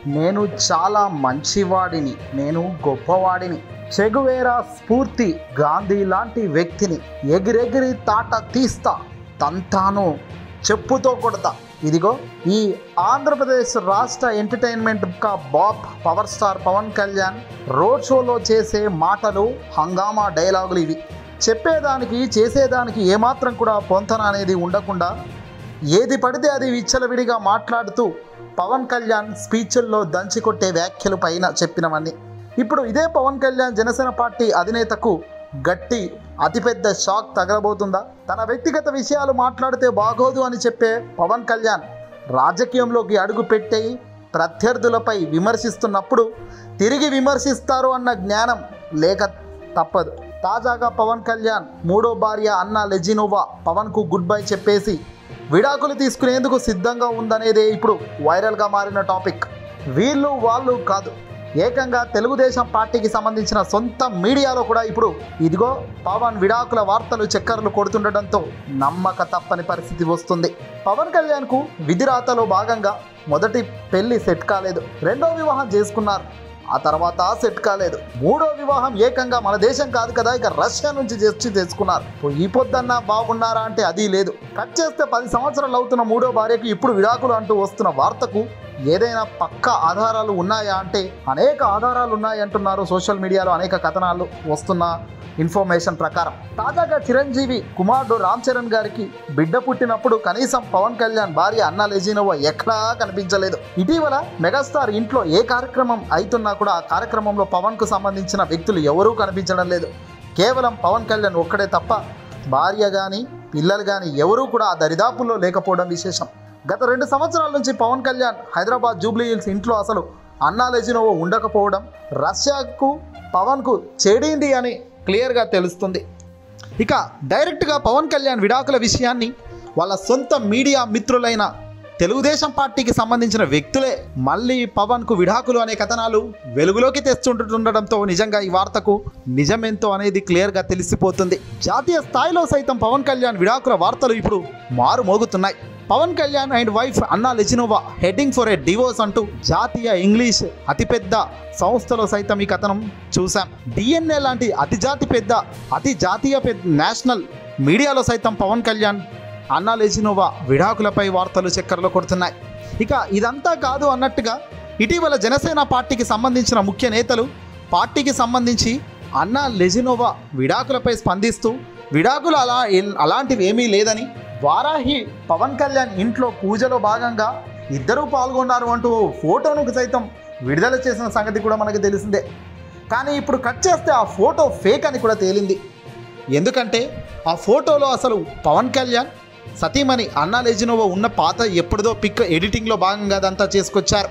నేను చాలా మంచివాడిని నేను గొప్పవాడిని చెగువేరా స్ఫూర్తి గాంధీ లాంటి వ్యక్తిని ఎగిరెగిరి తాట తీస్తా తంతాను చెప్పుతో కొడతా ఇదిగో ఈ ఆంధ్రప్రదేశ్ రాష్ట్ర ఎంటర్టైన్మెంట్ కా బాప్ power star Pawan Kalyan road షోలో చేసే మాటలు హంగామా డైలాగులు ఇవి చెప్పేదానికి చేసేదానికి ఏమాత్రం కూడా పొంతన అనేది ఉండకుండా ఏది పడితే అది విచ్చలవిడిగా మాట్లాడుతూ పవన్ కళ్యాణ్ స్పీచ్ల్లో దంచికొట్టే వ్యాఖ్యలు పైన చెప్పినవన్నీ ఇప్పుడు ఇదే పవన్ కళ్యాణ్ జనసేన పార్టీ అధినేతకు గట్టి అతిపెద్ద షాక్ తగలబోతుందా తన వ్యక్తిగత విషయాలు మాట్లాడితే బాగోదు అని చెప్పే పవన్ కళ్యాణ్ రాజకీయంలోకి అడుగు పెట్టే ప్రత్యర్థులపై విమర్శిస్తున్నప్పుడు తిరిగి విమర్శిస్తారు అన్న జ్ఞానం లేక తప్పదు తాజాగా పవన్ కళ్యాణ్ మూడో భార్య అన్న లెజినోవా పవన్కు గుడ్ బై చెప్పేసి విడాకులు తీసుకునేందుకు సిద్ధంగా ఉందనేదే ఇప్పుడు వైరల్గా మారిన టాపిక్ వీళ్ళు వాళ్ళు కాదు ఏకంగా తెలుగుదేశం పార్టీకి సంబంధించిన సొంత మీడియాలో కూడా ఇప్పుడు ఇదిగో పవన్ విడాకుల వార్తలు చక్కర్లు కొడుతుండటంతో నమ్మక తప్పని పరిస్థితి వస్తుంది పవన్ కళ్యాణ్కు విధిరాతలో భాగంగా మొదటి పెళ్లి సెట్ కాలేదు రెండో వివాహం చేసుకున్నారు ఆ తర్వాత సెట్ కాలేదు మూడో వివాహం ఏకంగా మన దేశం కాదు కదా ఇక రష్యా నుంచి చేసి చేసుకున్నారు ఈ పొద్దన్నా బాగున్నారా అంటే అది లేదు కట్ చేస్తే పది సంవత్సరాలు అవుతున్న మూడో భార్యకు ఇప్పుడు విడాకులు అంటూ వస్తున్న వార్తకు ఏదైనా పక్క ఆధారాలు ఉన్నాయా అంటే అనేక ఆధారాలు ఉన్నాయి అంటున్నారు సోషల్ మీడియాలో అనేక కథనాలు వస్తున్న ఇన్ఫర్మేషన్ ప్రకారం తాజాగా చిరంజీవి కుమారుడు రామ్ చరణ్ గారికి బిడ్డ పుట్టినప్పుడు కనీసం పవన్ కళ్యాణ్ భార్య అన్న లెజినోవా ఎక్కడా కనిపించలేదు ఇటీవల మెగాస్టార్ ఇంట్లో ఏ కార్యక్రమం అవుతున్నా కూడా ఆ కార్యక్రమంలో పవన్ కు సంబంధించిన వ్యక్తులు ఎవరూ కనిపించడం లేదు కేవలం పవన్ కళ్యాణ్ ఒక్కడే తప్ప భార్య కానీ పిల్లలు కానీ ఎవరూ కూడా ఆ దరిదాపుల్లో లేకపోవడం విశేషం గత రెండు సంవత్సరాల నుంచి పవన్ కళ్యాణ్ హైదరాబాద్ జూబ్లీ హిల్స్ ఇంట్లో అసలు అన్నా లెజినోవో ఉండకపోవడం రష్యాకు పవన్కు చెడింది అని క్లియర్గా తెలుస్తుంది ఇక డైరెక్ట్గా పవన్ కళ్యాణ్ విడాకుల విషయాన్ని వాళ్ళ సొంత మీడియా మిత్రులైన తెలుగుదేశం పార్టీకి సంబంధించిన వ్యక్తులే మళ్ళీ పవన్కు విడాకులు అనే కథనాలు వెలుగులోకి తెస్తుండటంతో నిజంగా ఈ వార్తకు నిజమెంతో అనేది క్లియర్గా తెలిసిపోతుంది జాతీయ స్థాయిలో సైతం పవన్ కళ్యాణ్ విడాకుల వార్తలు ఇప్పుడు మారు మోగుతున్నాయి Pawan Kalyan and wife Anna Lezhneva heading for a divorce అంటూ జాతీయ ఇంగ్లీష్ అతిపెద్ద సంస్థలో సైతం ఈ కథనం చూసాం డిఎన్ఏ లాంటి అతి జాతి పెద్ద అతి జాతీయ పెద్ద నేషనల్ మీడియాలో సైతం పవన్ కళ్యాణ్ అన్నా లెజినోవా విడాకులపై వార్తలు చక్కర్లు కొడుతున్నాయి ఇక ఇదంతా కాదు అన్నట్టుగా ఇటీవల జనసేన పార్టీకి సంబంధించిన ముఖ్య నేతలు పార్టీకి సంబంధించి అన్నా లెజినోవా విడాకులపై స్పందిస్తూ విడాకులు అలా అలాంటివి ఏమీ లేదని వారాహి పవన్ కళ్యాణ్ ఇంట్లో పూజలో భాగంగా ఇద్దరూ పాల్గొన్నారు అంటూ ఫోటోను సైతం విడుదల చేసిన సంగతి కూడా మనకు తెలిసిందే కానీ ఇప్పుడు కట్ చేస్తే ఆ ఫోటో ఫేక్ అని కూడా తేలింది ఎందుకంటే ఆ ఫోటోలో అసలు పవన్ కళ్యాణ్ సతీమణి అన్నా లెజినోవో ఉన్న పాత ఎప్పుడుదో పిక్ ఎడిటింగ్లో భాగంగా అదంతా చేసుకొచ్చారు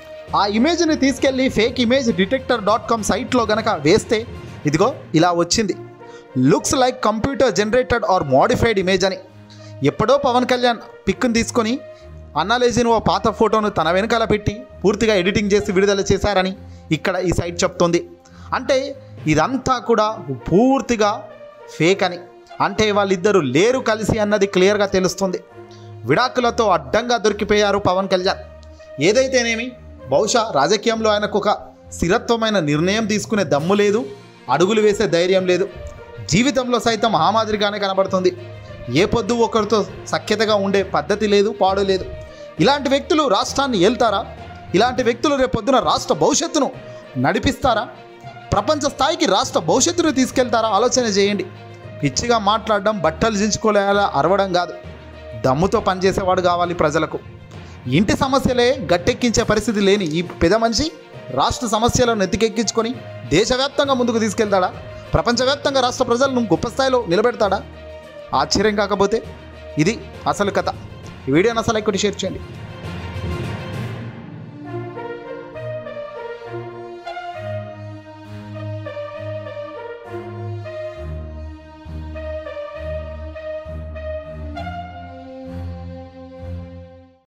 ఆ ఇమేజ్ని తీసుకెళ్ళి fake image detector dot com సైట్లో గనక వేస్తే ఇదిగో ఇలా వచ్చింది looks like computer generated or modified image అని ఎప్పుడో పవన్ కళ్యాణ్ పిక్ని తీసుకొని అన్నాలేజిన ఓ పాత ఫోటోను తన వెనకాల పెట్టి పూర్తిగా ఎడిటింగ్ చేసి విడుదల చేశారని ఇక్కడ ఈ సైట్ చెప్తుంది అంటే ఇదంతా కూడా పూర్తిగా ఫేక్ అని అంటే వాళ్ళిద్దరూ లేరు కలిసి అన్నది క్లియర్గా తెలుస్తుంది విడాకులతో అడ్డంగా దొరికిపోయారు పవన్ కళ్యాణ్ ఏదైతేనేమి బహుశా రాజకీయంలో ఆయనకు ఒక స్థిరత్వమైన నిర్ణయం తీసుకునే దమ్ము లేదు అడుగులు వేసే ధైర్యం లేదు జీవితంలో సైతం ఆ మాదిరిగానే కనబడుతుంది ఏ పొద్దు ఒకరితో సఖ్యతగా ఉండే పద్ధతి లేదు పాడు లేదు ఇలాంటి వ్యక్తులు రాష్ట్రాన్ని ఏల్తారా ఇలాంటి వ్యక్తులు రేపొద్దున రాష్ట్ర భవిష్యత్తును నడిపిస్తారా ప్రపంచ స్థాయికి రాష్ట్ర భవిష్యత్తును తీసుకెళ్తారా ఆలోచన చేయండి పిచ్చిగా మాట్లాడడం బట్టలు దించుకోలేలా అరవడం కాదు దమ్ముతో పనిచేసేవాడు కావాలి ప్రజలకు ఇంటి సమస్యలే గట్టెక్కించే పరిస్థితి లేని ఈ పెద్ద మనిషి రాష్ట్ర సమస్యలను ఎత్తికెక్కించుకొని దేశవ్యాప్తంగా ముందుకు తీసుకెళ్తాడా ప్రపంచవ్యాప్తంగా రాష్ట్ర ప్రజలను గొప్ప స్థాయిలో నిలబెడతాడా ఆశ్చర్యం కాకపోతే ఇది అసలు కథ ఈ వీడియోని అసలు ఎక్కువ షేర్ చేయండి